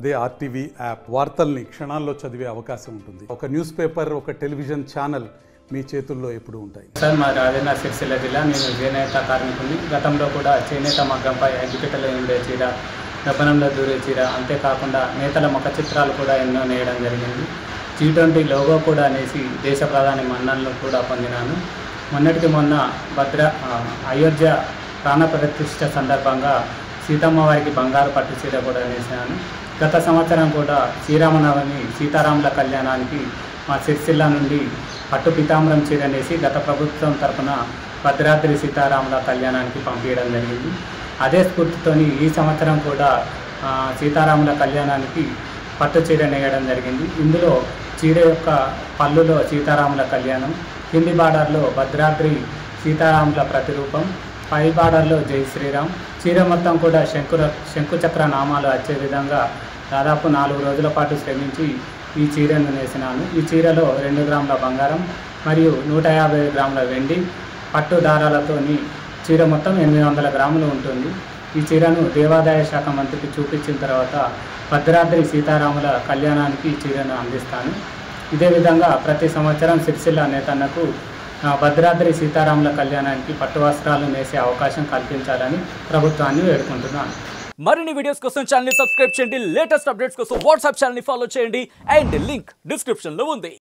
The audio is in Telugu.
అదే ఆర్టీవీ యాప్ వార్తల్ని క్షణాల్లో చదివే అవకాశం ఉంటుంది ఒక న్యూస్ పేపర్ ఒక టెలివిజన్ ఛానల్ మీ చేతుల్లో ఎప్పుడూ ఉంటాయి సార్ మా రాజన్న సిరిసిల్ల జిల్లా నేను చేనేత కార్మికుని గతంలో కూడా చేనేత మగ్గంపై అగ్గిపెట్టెలో ఉండే చీర దబ్బనంలో దూరే చీర అంతేకాకుండా నేతల ముఖ చిత్రాలు కూడా ఎన్నో నేయడం జరిగింది జీ ట్వంటీ లోగో కూడా అనేసి దేశ ప్రధాని మన్ననలు కూడా పొందినాను మొన్నటికి మొన్న భద్ర ఆ, అయోధ్య ప్రాణ ప్రతిష్ఠ సందర్భంగా సీతమ్మ వారికి బంగారు పట్టు చీర కూడా నేసాను గత సంవత్సరం కూడా శ్రీరామనవమి సీతారాముల కళ్యాణానికి మా సిరిసిల్ల నుండి పట్టు పితాంబరం చీర నేసి గత ప్రభుత్వం తరపున భద్రాద్రి సీతారాముల కళ్యాణానికి పంపించడం జరిగింది అదే స్ఫూర్తితోని ఈ సంవత్సరం కూడా ఆ, సీతారాముల కళ్యాణానికి పట్టు చీర నేయడం జరిగింది ఇందులో చీర యొక్క పళ్ళులో సీతారాముల కళ్యాణం కింది బార్డర్లో భద్రాద్రి సీతారాముల ప్రతిరూపం పై బార్డర్లో జై శ్రీరామ్ చీర మొత్తం కూడా శంకుర శంకుచక్ర నామాలు వచ్చే విధంగా దాదాపు నాలుగు రోజుల పాటు శ్రమించి ఈ చీరను నేసినాను ఈ చీరలో రెండు గ్రాముల బంగారం మరియు నూట యాభై గ్రాముల వెండి పట్టు దారాలతోని చీర మొత్తం ఎనిమిది వందల గ్రాములు ఉంటుంది ఈ చీరను దేవాదాయ శాఖ మంత్రికి చూపించిన తర్వాత భద్రాద్రి సీతారాముల కళ్యాణానికి ఈ చీరను అందిస్తాను ఇదే విధంగా ప్రతి సంవత్సరం సిరిసిల్ల నేతన్నకు ఆ, భద్రాద్రి సీతారాముల కళ్యాణానికి పట్టు వస్త్రాలు నేసే అవకాశం కల్పించాలని ప్రభుత్వాన్ని వేడుకుంటున్నాను మరిన్ని వీడియోస్ కోసం ఛానల్ ని సబ్స్క్రైబ్ చేయండి లేటెస్ట్ అప్డేట్స్ కోసం వాట్సాప్ ఛానల్ ని ఫాలో చేయండి అండ్ లింక్ డిస్క్రిప్షన్ లో ఉంది